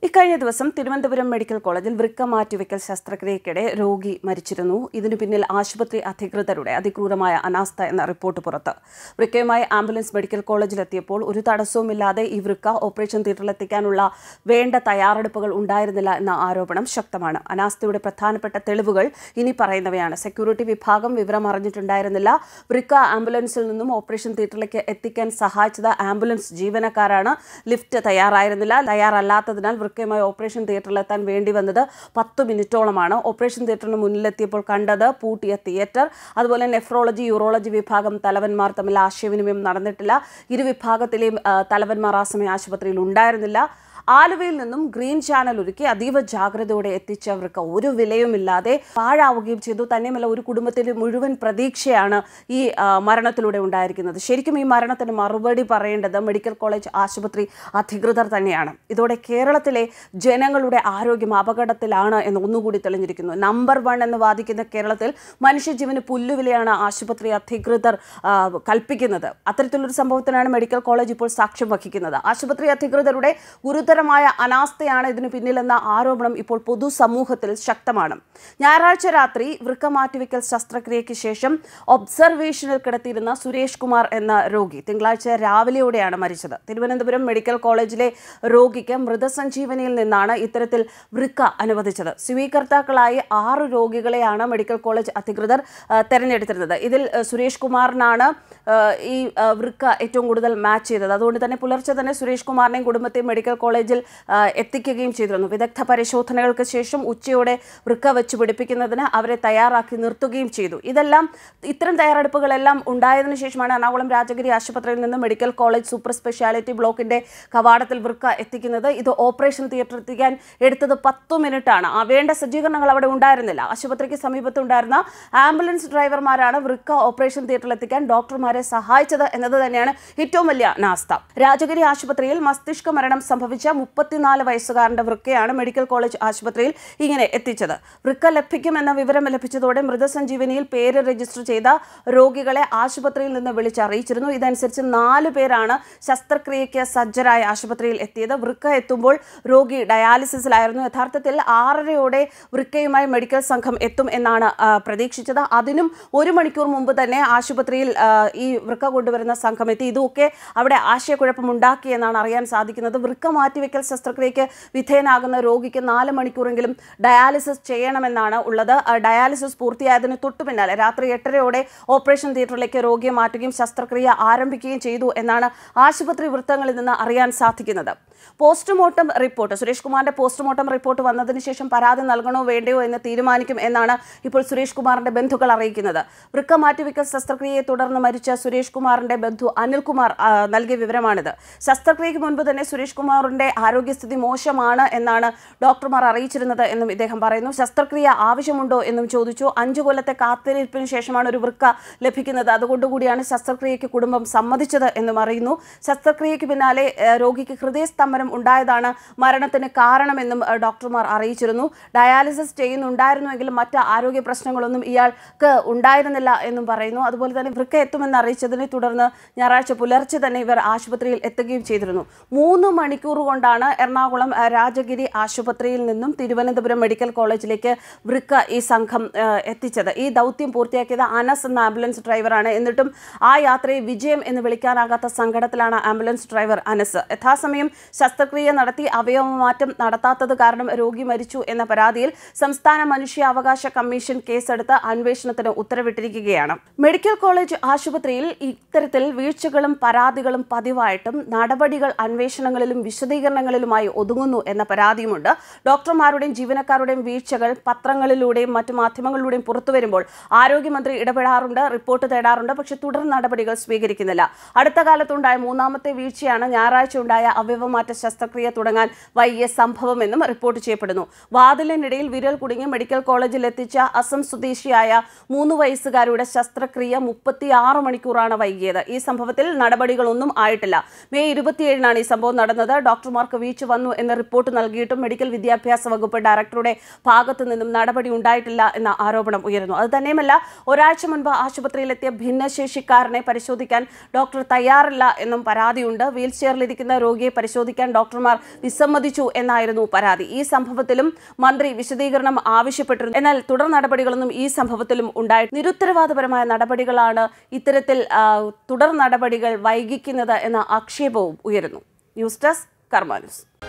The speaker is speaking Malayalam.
ഇക്കഴിഞ്ഞ ദിവസം തിരുവനന്തപുരം മെഡിക്കൽ കോളേജിൽ വൃക്ക മാറ്റിവെക്കൽ ശസ്ത്രക്രിയയ്ക്കിടെ രോഗി മരിച്ചിരുന്നു ഇതിനു പിന്നിൽ ആശുപത്രി അധികൃതരുടെ അതിക്രൂരമായ അനാസ്ഥ എന്ന റിപ്പോർട്ട് പുറത്ത് വൃക്കയുമായി ആംബുലൻസ് മെഡിക്കൽ കോളേജിലെത്തിയപ്പോൾ ഒരു തടസ്സവുമില്ലാതെ ഈ വൃക്ക ഓപ്പറേഷൻ തിയേറ്ററിലെത്തിക്കാനുള്ള വേണ്ട തയ്യാറെടുപ്പുകൾ ഉണ്ടായിരുന്നില്ല എന്ന ആരോപണം ശക്തമാണ് അനാസ്ഥയുടെ പ്രധാനപ്പെട്ട തെളിവുകൾ ഇനി പറയുന്നവയാണ് സെക്യൂരിറ്റി വിഭാഗം വിവരം അറിഞ്ഞിട്ടുണ്ടായിരുന്നില്ല വൃക്ക ആംബുലൻസിൽ നിന്നും ഓപ്പറേഷൻ തിയേറ്ററിലേക്ക് എത്തിക്കാൻ സഹായിച്ചത് ആംബുലൻസ് ജീവനക്കാരാണ് ലിഫ്റ്റ് തയ്യാറായിരുന്നില്ല തയ്യാറല്ലാത്തതിനാൽ വൃക്കയുമായി ഓപ്പറേഷൻ തിയേറ്ററിലെത്താൻ വേണ്ടി വന്നത് പത്ത് മിനിറ്റോളമാണ് ഓപ്പറേഷൻ തിയേറ്ററിന് മുന്നിലെത്തിയപ്പോൾ കണ്ടത് പൂട്ടിയ തിയേറ്റർ അതുപോലെ നെഫ്രോളജി യൂറോളജി വിഭാഗം തലവന്മാർ തമ്മിൽ ആശയവിനിമയം നടന്നിട്ടില്ല ഇരു വിഭാഗത്തിലെയും ആ, തലവന്മാർ ആ സമയം ആശുപത്രിയിൽ ഉണ്ടായിരുന്നില്ല ആലുവയിൽ നിന്നും ഗ്രീൻ ചാനൽ ഒരുക്കി അതീവ ജാഗ്രതയോടെ എത്തിച്ചവർക്ക് ഒരു വിലയുമില്ലാതെ പാഴാവുകയും ചെയ്തു തന്നെയുമല്ല ഒരു കുടുംബത്തിലെ മുഴുവൻ പ്രതീക്ഷയാണ് ഈ ആ, മരണത്തിലൂടെ ഉണ്ടായിരിക്കുന്നത് ശരിക്കും ഈ മരണത്തിന് മറുപടി പറയേണ്ടത് മെഡിക്കൽ കോളേജ് ആശുപത്രി അധികൃതർ തന്നെയാണ് ഇതോടെ കേരളത്തിലെ ജനങ്ങളുടെ ആരോഗ്യം അപകടത്തിലാണ് എന്ന് ഒന്നുകൂടി തെളിഞ്ഞിരിക്കുന്നു നമ്പർ വൺ എന്ന് വാദിക്കുന്ന കേരളത്തിൽ മനുഷ്യജീവന് പുല്ലുവിലയാണ് ആശുപത്രി അധികൃതർ ആ, കൽപ്പിക്കുന്നത് അത്തരത്തിലൊരു സംഭവത്തിനാണ് മെഡിക്കൽ കോളേജ് ഇപ്പോൾ സാക്ഷ്യം വഹിക്കുന്നത് ആശുപത്രി അധികൃതരുടെ ഗുരുതരമായ അനാസ്ഥയാണ് ഇതിന് പിന്നിലെന്ന ആരോപണം ഇപ്പോൾ പൊതുസമൂഹത്തിൽ ശക്തമാണ് ഞായറാഴ്ച രാത്രി വൃക്ക മാറ്റിവെക്കൽ ശസ്ത്രക്രിയയ്ക്ക് ശേഷം ഒബ്സർവേഷനിൽ കിടത്തിയിരുന്ന സുരേഷ് കുമാർ എന്ന രോഗി തിങ്കളാഴ്ച രാവിലെയോടെയാണ് മരിച്ചത് തിരുവനന്തപുരം മെഡിക്കൽ കോളേജിലെ രോഗിക്ക് മൃതസഞ്ജീവനിയിൽ നിന്നാണ് ഇത്തരത്തിൽ വൃക്ക അനുവദിച്ചത് സ്വീകർത്താക്കളായി ആറ് രോഗികളെയാണ് മെഡിക്കൽ കോളേജ് അധികൃതർ ആ, തെരഞ്ഞെടുത്തിരുന്നത് ഇതിൽ ആ, സുരേഷ് കുമാറിനാണ് ആ, ഈ ആ, വൃക്ക ഏറ്റവും കൂടുതൽ മാച്ച് ചെയ്തത് അതുകൊണ്ട് തന്നെ പുലർച്ചെ തന്നെ സുരേഷ് കുമാറിനെയും കുടുംബത്തെയും മെഡിക്കൽ കോളേജിൽ ആ, എത്തിക്കുകയും ചെയ്തിരുന്നു വിദഗ്ധ പരിശോധനകൾക്ക് ശേഷം ഉച്ചയോടെ വൃക്ക വെച്ച് പിടിപ്പിക്കുന്നതിന് അവരെ തയ്യാറാക്കി നിർത്തുകയും ചെയ്തു ഇതെല്ലാം ഇത്തരം തയ്യാറെടുപ്പുകളെല്ലാം ഉണ്ടായതിനു ശേഷമാണ് എറണാകുളം രാജഗിരി ആശുപത്രിയിൽ നിന്ന് മെഡിക്കൽ കോളേജ് സൂപ്പർ സ്പെഷ്യാലിറ്റി ബ്ലോക്കിന്റെ കവാടത്തിൽ വൃക്ക എത്തിക്കുന്നത് ഇത് ഓപ്പറേഷൻ തിയേറ്റർ എത്തിക്കാൻ എടുത്തത് പത്തു മിനിറ്റാണ് ആ വേണ്ട സജ്ജീകരണങ്ങൾ അവിടെ ഉണ്ടായിരുന്നില്ല ആശുപത്രിക്ക് സമീപത്തുണ്ടായിരുന്ന ആംബുലൻസ് ഡ്രൈവർമാരാണ് വൃക്ക ഓപ്പറേഷൻ തിയേറ്ററിൽ എത്തിക്കാൻ ഡോക്ടർമാരെ സഹായിച്ചത് എന്നത് തന്നെയാണ് ഏറ്റവും വലിയ നാസ്ത രാജഗിരി ആശുപത്രിയിൽ മസ്തിഷ്ക മരണം സംഭവിച്ച മുപ്പത്തിനാല് വയസ്സുകാരന്റെ വൃക്കയാണ് മെഡിക്കൽ കോളേജ് ആശുപത്രിയിൽ ഇങ്ങനെ എത്തിച്ചത് വൃക്ക ലഭിക്കുമെന്ന വിവരം ലഭിച്ചതോടെ മൃതസഞ്ജീവനിയിൽ പേര് രജിസ്റ്റർ ചെയ്ത രോഗികളെ ആശുപത്രിയിൽ നിന്ന് വിളിച്ചറിയിച്ചിരുന്നു ഇതനുസരിച്ച് നാല് പേരാണ് ശസ്ത്രക്രിയയ്ക്ക് സജ്ജരായ ആശുപത്രിയിൽ എത്തിയത് വൃക്ക എത്തുമ്പോൾ രോഗി ഡയാലിസിസിലായിരുന്നു യഥാർത്ഥത്തിൽ ആറരയോടെ വൃക്കയുമായി മെഡിക്കൽ സംഘം എത്തും എന്നാണ് ആ, പ്രതീക്ഷിച്ചത് അതിനും ഒരു മണിക്കൂർ മുമ്പ് തന്നെ ആശുപത്രിയിൽ ആ, ഈ വൃക്ക കൊണ്ടുവരുന്ന സംഘം എത്തി ഇതൊക്കെ അവിടെ ആശയക്കുഴപ്പമുണ്ടാക്കി എന്നാണ് അറിയാൻ സാധിക്കുന്നത് വൃക്ക മാറ്റിവെക്കൽ ശസ്ത്രക്രിയയ്ക്ക് വിധേയനാകുന്ന രോഗിക്ക് നാല് മണിക്കൂറെങ്കിലും ഡയാലിസിസ് ചെയ്യണമെന്നാണ് ഉള്ളത് ആ, ഡയാലിസിസ് പൂർത്തിയായതിന് തൊട്ടു പിന്നാലെ രാത്രി എട്ടരയോടെ ഓപ്പറേഷൻ തിയേറ്ററിലേക്ക് രോഗിയെ മാറ്റുകയും ശസ്ത്രക്രിയ ആരംഭിക്കുകയും ചെയ്തു എന്നാണ് ആശുപത്രി വൃത്തങ്ങളിൽ നിന്ന് അറിയാൻ സാധിക്കുന്നത് പോസ്റ്റ്മോർട്ടം റിപ്പോർട്ട് സുരേഷ് കുമാറിന്റെ പോസ്റ്റ്മോർട്ടം റിപ്പോർട്ട് വന്നതിന് ശേഷം പരാതി നൽകണോ വേണ്ടയോ എന്ന് തീരുമാനിക്കും എന്നാണ് ഇപ്പോൾ സുരേഷ് കുമാറിന്റെ ബന്ധുക്കൾ അറിയിക്കുന്നത് വൃക്ക മാറ്റിവെക്കൽ ശസ്ത്രക്രിയയെ തുടർന്ന് മരിച്ച സുരേഷ് കുമാറിന്റെ ബന്ധു അനിൽകുമാർ ആ, നൽകിയ വിവരമാണിത് ശസ്ത്രക്രിയയ്ക്ക് മുൻപ് തന്നെ സുരേഷ് കുമാറിന്റെ ആരോഗ്യസ്ഥിതി മോശമാണ് എന്നാണ് ഡോക്ടർമാർ അറിയിച്ചിരുന്നത് എന്നും ഇദ്ദേഹം പറയുന്നു ശസ്ത്രക്രിയ ആവശ്യമുണ്ടോ എന്നും ചോദിച്ചു അഞ്ചു കൊല്ലത്തെ കാത്തിരിപ്പിന് ശേഷമാണ് ഒരു വൃക്ക ലഭിക്കുന്നത് അതുകൊണ്ടുകൂടിയാണ് ശസ്ത്രക്രിയയ്ക്ക് കുടുംബം സമ്മതിച്ചത് എന്നും അറിയുന്നു ശസ്ത്രക്രിയയ്ക്ക് പിന്നാലെ ഏഹ്, രോഗിക്ക് ഹൃദയസ്തംഭനം ഉണ്ടായതാണ് മരണത്തിന് കാരണമെന്നും ഏഹ്, ഡോക്ടർമാർ അറിയിച്ചിരുന്നു ഡയാലിസിസ് ചെയ്യുന്നുണ്ടായിരുന്നുവെങ്കിലും മറ്റ് ആരോഗ്യ പ്രശ്നങ്ങളൊന്നും ഇയാൾക്ക് ഉണ്ടായിരുന്നില്ല എന്നും പറയുന്നു അതുപോലെ തന്നെ വൃക്ക എത്തുമെന്ന് അറിയിച്ചതിനെ തുടർന്ന് ഞായറാഴ്ച പുലർച്ചെ തന്നെ ഇവർ ആശുപത്രിയിൽ എത്തുകയും ചെയ്തിരുന്നു മൂന്ന് മണിക്കൂർ കൊണ്ടാണ് എറണാകുളം ഏഹ്, രാജഗിരി ആശുപത്രിയിൽ നിന്നും തിരുവനന്തപുരം മെഡിക്കൽ കോളേജിലേക്ക് വൃക്ക ഈ സംഘം ഏഹ്, എത്തിച്ചത് ഈ ദൗത്യം പൂർത്തിയാക്കിയത് അനസ് എന്ന ആംബുലൻസ് ഡ്രൈവറാണ് എന്നിട്ടും ആ യാത്രയെ വിജയം എന്ന് വിളിക്കാനാകാത്ത സങ്കടത്തിലാണ് ആംബുലൻസ് ഡ്രൈവർ അനസ് യഥാസമയം ശസ്ത്രക്രിയ നടത്തി അവയവമാറ്റം നടത്താത്തത് കാരണം രോഗി മരിച്ചു എന്ന പരാതിയിൽ സംസ്ഥാന മനുഷ്യാവകാശ കമ്മീഷൻ കേസെടുത്ത് അന്വേഷണത്തിന് ഉത്തരവിട്ടിരിക്കുകയാണ് മെഡിക്കൽ കോളേജ് ആശുപത്രിയിൽ ഇത്തരത്തിൽ വീഴ്ചകളും പരാതികളും പതിവായിട്ടും നടപടികൾ അന്വേഷണങ്ങളിലും വിശദീകരണങ്ങളിലുമായി ഒതുങ്ങുന്നു എന്ന പരാതിയുമുണ്ട് ഡോക്ടർമാരുടെയും ജീവനക്കാരുടെയും വീഴ്ചകൾ പത്രങ്ങളിലൂടെയും മറ്റു മാധ്യമങ്ങളിലൂടെയും പുറത്തു വരുമ്പോൾ ആരോഗ്യമന്ത്രി ഇടപെടാറുണ്ട് റിപ്പോർട്ട് തേടാറുണ്ട് പക്ഷെ തുടർ നടപടികൾ സ്വീകരിക്കുന്നില്ല അടുത്ത കാലത്തുണ്ടായ മൂന്നാമത്തെ വീഴ്ചയാണ് ഞായറാഴ്ച ഉണ്ടായ അവയവമാറ്റ ശസ്ത്രക്രിയ തുടങ്ങാൻ വൈകിയ സംഭവമെന്നും റിപ്പോർട്ട് ചെയ്യപ്പെടുന്നു വാതിലിനിടയിൽ വിരൽ കുടുങ്ങി മെഡിക്കൽ കോളേജിൽ എത്തിച്ച അസം സ്വദേശിയായ മൂന്ന് വയസ്സുകാരുടെ ശസ്ത്രക്രിയ മുപ്പത്തിയാറ് മണിക്കൂറാണ് വൈകിയത് ഈ സംഭവത്തിൽ നടപടികളൊന്നും ആയിട്ടില്ല മെയ് ഇരുപത്തിയേഴിനാണ് ഈ സംഭവം നടന്നത് ഡോക്ടർമാർക്ക് വീഴ്ച വന്നു എന്ന റിപ്പോർട്ട് നൽകിയിട്ടും മെഡിക്കൽ വിദ്യാഭ്യാസ വകുപ്പ് ഡയറക്ടറുടെ ഭാഗത്തു നിന്നും നടപടി ഉണ്ടായിട്ടില്ല എന്ന ആരോപണം ഉയരുന്നു അത് തന്നെയുമല്ല ഒരാഴ്ച മുൻപ് ആശുപത്രിയിലെത്തിയ ഭിന്നശേഷിക്കാരനെ പരിശോധിക്കാൻ ഡോക്ടർ തയ്യാറില്ല എന്നും പരാതിയുണ്ട് വീൽ ചെയറിലിരിക്കുന്ന രോഗിയെ പരിശോധിക്കാൻ പ്രവർത്തിക്കാൻ ഡോക്ടർമാർ വിസമ്മതിച്ചു എന്നായിരുന്നു പരാതി ഈ സംഭവത്തിലും മന്ത്രി വിശദീകരണം ആവശ്യപ്പെട്ടിരുന്നു എന്നാൽ തുടർ നടപടികളൊന്നും ഈ സംഭവത്തിലും ഉണ്ടായി നിരുത്തരവാദപരമായ നടപടികളാണ് ഇത്തരത്തിൽ ആ, തുടർ നടപടികൾ വൈകിക്കുന്നത് എന്ന ആക്ഷേപവും ഉയരുന്നു ന്യൂസ് ഡെസ്ക് കർമ്മ ന്യൂസ്